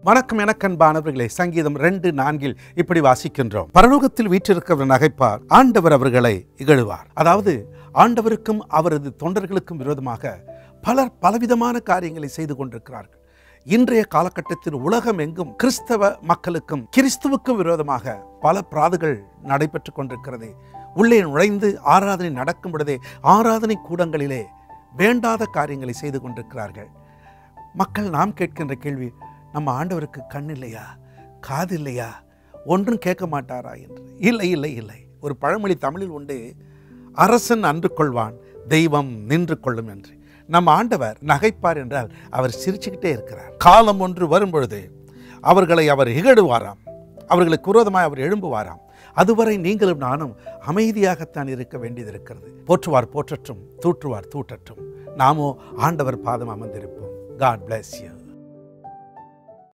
வணக்கம் எனக்கன்பானவர்களே சங்கீதம் ரெண்டு நான்கில் இப்படி வாசிக்கின்றோம் பரலோகத்தில் வீற்றிருக்கிறவர் நகைப்பார் ஆண்டவர் அவர்களை இகழுவார் அதாவது ஆண்டவருக்கும் அவரது தொண்டர்களுக்கும் விரோதமாக பலர் பலவிதமான காரியங்களை செய்து கொண்டிருக்கிறார்கள் இன்றைய காலகட்டத்தில் உலகம் எங்கும் கிறிஸ்தவ மக்களுக்கும் கிறிஸ்துவுக்கும் விரோதமாக பல பிராதுகள் நடைபெற்று கொண்டிருக்கிறது உள்ளே நுழைந்து ஆராதனை நடக்கும் பொழுதே ஆராதனை கூடங்களிலே வேண்டாத காரியங்களை செய்து கொண்டிருக்கிறார்கள் மக்கள் நாம் கேட்கின்ற கேள்வி நம்ம ஆண்டவருக்கு கண் இல்லையா காது இல்லையா ஒன்றும் கேட்க மாட்டாரா என்று இல்லை இல்லை இல்லை ஒரு பழமொழி தமிழில் உண்டு அரசன் அன்று கொள்வான் தெய்வம் நின்று கொள்ளும் என்று நம் ஆண்டவர் நகைப்பார் என்றால் அவர் சிரிச்சுக்கிட்டே இருக்கிறார் காலம் ஒன்று வரும்பொழுது அவர்களை அவர் இகழுவாராம் அவர்களுக்கு விரோதமாய் அவர் எழும்புவாராம் அதுவரை நீங்களும் நானும் அமைதியாகத்தான் இருக்க வேண்டியது இருக்கிறது போற்றுவார் போற்றட்டும் தூற்றுவார் தூற்றட்டும் நாமோ ஆண்டவர் பாதம் அமர்ந்திருப்போம் காட் bless you